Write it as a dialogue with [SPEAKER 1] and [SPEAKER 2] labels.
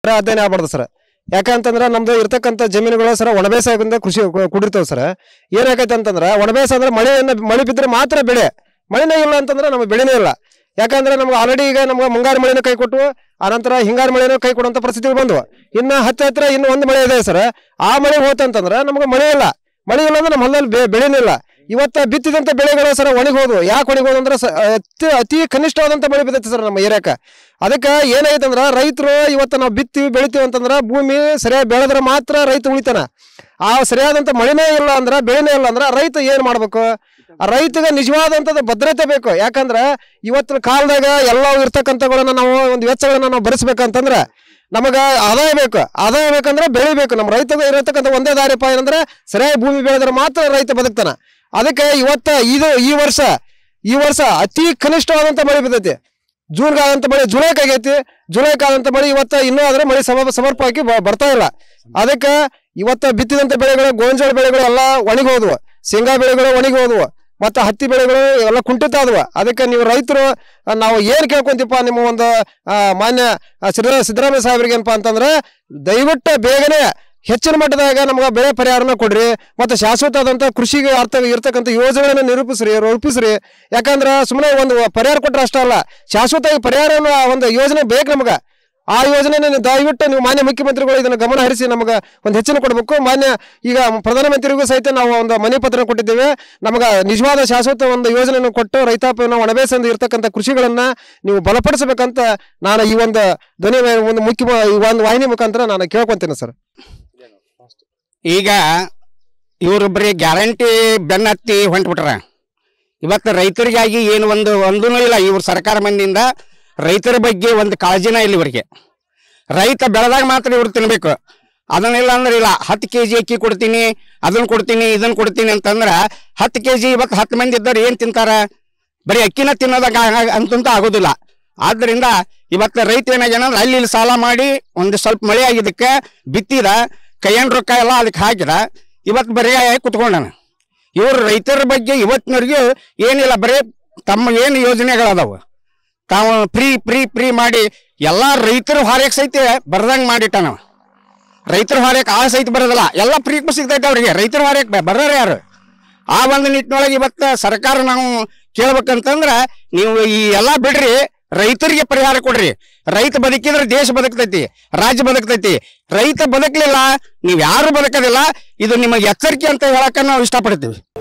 [SPEAKER 1] ಅಧ್ಯಯನ ಆಗ್ಬಾರ್ದು ಸರ್ ಯಾಕಂತಂದ್ರೆ ನಮ್ದು ಇರ್ತಕ್ಕಂಥ ಜಮೀನುಗಳು ಸರ್ ಒಣಬೇಸಾಯದಿಂದ ಕೃಷಿ ಕು- ಕೂಡಿರ್ತಾವೆ ಸರ್ ಏನಾಗೈತೆ ಅಂತಂದ್ರೆ ಒಣಬೇಸಾಯ ಅಂದ್ರೆ ಮಳೆಯನ್ನ ಮಳೆ ಬಿದ್ದರೆ ಮಾತ್ರ ಬೆಳೆ ಮಳೆನೇ ಇಲ್ಲ ಅಂತಂದ್ರೆ ನಮಗೆ ಬೆಳೆನೇ ಇಲ್ಲ ಯಾಕಂದ್ರೆ ನಮ್ಗೆ ಆಲ್ರೆಡಿ ಈಗ ನಮ್ಗೆ ಮುಂಗಾರು ಮಳೆನೂ ಕೈ ಕೊಟ್ಟು ಆನಂತರ ಹಿಂಗಾರು ಮಳೆನೂ ಕೈ ಕೊಡುವಂಥ ಪರಿಸ್ಥಿತಿಗಳು ಬಂದವು ಇನ್ನು ಹತ್ತ ಹತ್ರ ಇನ್ನು ಒಂದು ಮಳೆ ಇದೆ ಸರ್ ಆ ಮಳೆ ಹೋತಂತಂದ್ರೆ ನಮ್ಗೆ ಮಳೆ ಇಲ್ಲ ಮಳೆ ಇಲ್ಲ ಅಂದ್ರೆ ನಮ್ಮ ಹೊಲದಲ್ಲಿ ಬೆ- ಬೆಳೆನೇ ಇಲ್ಲ ಇವತ್ತ ಬಿತ್ತಿದಂತ ಬೆಳೆಗಳು ಸರ್ ಒಣಗಿ ಹೋದ್ವು ಯಾಕೆ ಒಣಗಿ ಹೋದ್ವು ಅಂದ್ರೆ ಸ- ಅತಿ ಅತಿ ಕನಿಷ್ಠವಾದಂತ ಮಳೆ ಬಿದ್ದೈತೆ ಸರ್ ನಮ್ಮ ಏರಿಯಾಕ ಅದಕ್ಕೆ ಏನಾಗೈತೆ ಅಂದ್ರೆ ರೈತರು ಇವತ್ತು ನಾವು ಬಿತ್ತೀವಿ ಬೆಳಿತೀವಿ ಅಂತಂದ್ರೆ ಭೂಮಿ ಸರಿಯಾಗಿ ಬೆಳೆದ್ರೆ ಮಾತ್ರ ರೈತ ಉಳಿತಾನ ಆ ಸರಿಯಾದಂತ ಮಳೆನೇ ಇಲ್ಲ ಅಂದ್ರೆ ಬೆಳೆನೇ ಇಲ್ಲ ಅಂದ್ರೆ ರೈತ ಏನ್ ಮಾಡ್ಬೇಕು ಆ ರೈತಗೆ ನಿಜವಾದಂತದ ಭದ್ರತೆ ಬೇಕು ಯಾಕಂದ್ರೆ ಇವತ್ತಿನ ಕಾಲದಾಗ ಎಲ್ಲ ಇರ್ತಕ್ಕಂಥಗಳನ್ನ ನಾವು ಒಂದು ವೆಚ್ಚಗಳನ್ನ ನಾವು ಭರಿಸ್ಬೇಕಂತಂದ್ರೆ ನಮಗ ಆದಾಯ ಬೇಕು ಆದಾಯ ಬೇಕಂದ್ರೆ ಬೆಳಿಬೇಕು ನಮ್ಮ ರೈತಗೆ ಇರತಕ್ಕಂಥ ಒಂದೇ ದಾರಿಪ ಏನಂದ್ರೆ ಸರಿಯಾಗಿ ಭೂಮಿ ಬೆಳೆದ್ರೆ ಮಾತ್ರ ರೈತ ಬದುಕ್ತಾನ ಅದಕ್ಕೆ ಇವತ್ತ ಇದು ಈ ವರ್ಷ ಈ ವರ್ಷ ಅತಿ ಕನಿಷ್ಠವಾದಂತ ಮಳೆ ಬಿದ್ದೈತಿ ಜೂನ್ಗೆ ಆದಂತ ಮಳೆ ಜುಲೈಗೆ ಆಗೈತಿ ಜುಲೈಗೆ ಆದಂತ ಮಳೆ ಇವತ್ತ ಇನ್ನೂ ಆದ್ರೆ ಮಳೆ ಸಮ ಸಮರ್ಪಕವಾಗಿ ಬ- ಬರ್ತಾ ಇಲ್ಲ ಅದಕ್ಕೆ ಇವತ್ತ ಬಿತ್ತಿದಂತ ಬೆಳೆಗಳು ಗೋಂಜಾಳ ಬೆಳೆಗಳು ಎಲ್ಲ ಒಣಗಿ ಹೋದ್ವು ಶೇಂಗಾ ಬೆಳೆಗಳು ಒಣಗಿ ಹೋದ್ವು ಮತ್ತೆ ಹತ್ತಿ ಬೆಳೆಗಳು ಎಲ್ಲ ಕುಂಠಿತ ಆದ್ವು ಅದಕ್ಕೆ ನೀವು ರೈತರು ಆ, ನಾವು ಏನ್ ಕೇಳ್ಕೊಂತೀಪ್ಪ ನಿಮ್ಮ ಒಂದು ಆ, ಮಾನ್ಯ ಆ, ಸಿದ್ದರಾ ಸಿದ್ದರಾಮಯ್ಯ ಸಾಹೇಬ್ರಿಗೆ ಏನಪ್ಪಾ ಅಂತಂದ್ರೆ ದಯವಿಟ್ಟು ಬೇಗನೆ ಹೆಚ್ಚಿನ ಮಟ್ಟದಾಗ ನಮ್ಗೆ ಬೆಳೆ ಪರಿಹಾರನ ಕೊಡ್ರಿ ಮತ್ತೆ ಶಾಶ್ವತವಾದಂತ ಕೃಷಿಗೆ ಅರ್ಥ ಇರ್ತಕ್ಕಂಥ ಯೋಜನೆಗಳನ್ನ ನಿರೂಪಿಸ್ರಿ ರೂಪಿಸ್ರಿ ಯಾಕಂದ್ರೆ ಸುಮ್ಮನೆ ಒಂದು ಪರಿಹಾರ ಕೊಟ್ರೆ ಅಷ್ಟೇ ಅಲ್ಲ ಶಾಶ್ವತವಾಗಿ ಪರಿಹಾರನ ಒಂದು ಯೋಜನೆ ಬೇಕು ನಮ್ಗೆ ಆ ಯೋಜನೆ ದಯವಿಟ್ಟು ನೀವು ಮಾನ್ಯ ಮುಖ್ಯಮಂತ್ರಿಗಳು ಇದನ್ನ ಗಮನ ಹರಿಸಿ ನಮಗೆ ಒಂದು ಹೆಚ್ಚಿನ ಕೊಡಬೇಕು ಮಾನ್ಯ ಈಗ ಪ್ರಧಾನಮಂತ್ರಿಗೂ ಸಹಿತ ನಾವು ಒಂದು ಮನೆ ಪತ್ರ ಕೊಟ್ಟಿದ್ದೇವೆ ನಮಗೆ ನಿಜವಾದ ಶಾಶ್ವತ ಒಂದು ಯೋಜನೆಯನ್ನು ಕೊಟ್ಟು ರೈತಾಪಿನ ಒಣಬೇಸಂದು ಇರ್ತಕ್ಕಂಥ ಕೃಷಿಗಳನ್ನ ನೀವು ಬಲಪಡಿಸಬೇಕಂತ ನಾನು ಈ ಒಂದು ಧ್ವನಿ ವಾ- ಒಂದು ಮುಖ್ಯ ಈ ಒಂದು ವಾಹಿನಿ ಮುಖಾಂತರ ನಾನು ಕೇಳ್ಕೊಂತೀನಿ ಸರ್
[SPEAKER 2] ಈಗ ಇವರು ಬರೀ ಗ್ಯಾರಂಟಿ ಬೆನ್ನತ್ತಿ ಹೊಂಟ್ಬಿಟ್ರ ಇವತ್ತು ರೈತರಿಗಾಗಿ ಏನು ಒಂದು ಒಂದೂ ಇಲ್ಲ ಇವ್ರ ಸರ್ಕಾರ ಮಂದಿಯಿಂದ ರೈತರ ಬಗ್ಗೆ ಒಂದು ಕಾಳಜಿನ ಇಲ್ಲ ಇವರಿಗೆ ರೈತ ಬೆಳೆದಾಗ ಮಾತ್ರ ಇವ್ರು ತಿನ್ಬೇಕು ಅದನ್ನಿಲ್ಲ ಅಂದ್ರೆ ಇಲ್ಲ ಹತ್ತು ಕೆ ಜಿ ಅಕ್ಕಿ ಕೊಡ್ತೀನಿ ಅದನ್ನ ಕೊಡ್ತೀನಿ ಇದನ್ನ ಕೊಡ್ತೀನಿ ಅಂತಂದ್ರೆ ಹತ್ತು ಕೆ ಜಿ ಇವತ್ತು ಹತ್ತು ಮಂದಿ ಇದ್ದವ್ರು ಏನು ತಿಂತಾರ ಬರೀ ಅಕ್ಕಿನ ತಿನ್ನೋದಾಗ ಅಂತಂತ ಆಗೋದಿಲ್ಲ ಆದ್ರಿಂದ ಇವತ್ತು ರೈತ ಏನಾಗ್ಯಾನಂದ್ರೆ ಅಲ್ಲಿ ಇಲ್ಲಿ ಸಾಲ ಮಾಡಿ ಒಂದು ಸ್ವಲ್ಪ ಮಳೆ ಆಗಿದ್ದಕ್ಕೆ ಬಿತ್ತಿದ ಕೈಯನ್ ರೊಕ್ಕ ಎಲ್ಲ ಅದಕ್ಕೆ ಹಾಕಿದ ಇವತ್ತು ಬರೀ ಕುತ್ಕೊಂಡಾನ ಇವ್ರು ರೈತರ ಬಗ್ಗೆ ಇವತ್ತಿನವ್ರಿಗೆ ಏನಿಲ್ಲ ಬರೀ ತಮ್ಮ ಏನು ಯೋಜನೆಗಳದಾವು ತಾವು ಫ್ರೀ ಫ್ರೀ ಫ್ರೀ ಮಾಡಿ ಎಲ್ಲಾ ರೈತರ ಹೊರಗೆ ಸಹಿತ ಬರ್ದಂಗ್ ಮಾಡಿಟ್ಟಾನ ಅವ. ರೈತರ ಹೊರಕ್ಕೆ ಆ ಸಹಿತ ಬರೋದಿಲ್ಲ ಎಲ್ಲ ಫ್ರೀ ಸಿಗ್ತೈತೆ ಅವ್ರಿಗೆ ರೈತರ ಹೊರಕ್ಕೆ ಬರೋರು ಯಾರು ಆ ಒಂದು ನಿಟ್ಟಿನೊಳಗೆ ಇವತ್ತು ಸರ್ಕಾರ ನಾವು ಕೇಳ್ಬೇಕಂತಂದ್ರ ನೀವು ಈ ಎಲ್ಲ ಬಿಡ್ರಿ ರೈತರಿಗೆ ಪರಿಹಾರ ಕೊಡ್ರಿ ರೈತ ಬದುಕಿದ್ರೆ ದೇಶ ಬದುಕ್ತೈತಿ ರಾಜ್ಯ ಬದುಕ್ತೈತಿ ರೈತ ಬದುಕಲಿಲ್ಲ ನೀವು ಯಾರು ಬದುಕೋದಿಲ್ಲ ಇದು ನಿಮಗೆ ಎಚ್ಚರಿಕೆ ಅಂತ ಹೇಳಕ್ಕ ನಾವು ಇಷ್ಟಪಡ್ತೀವಿ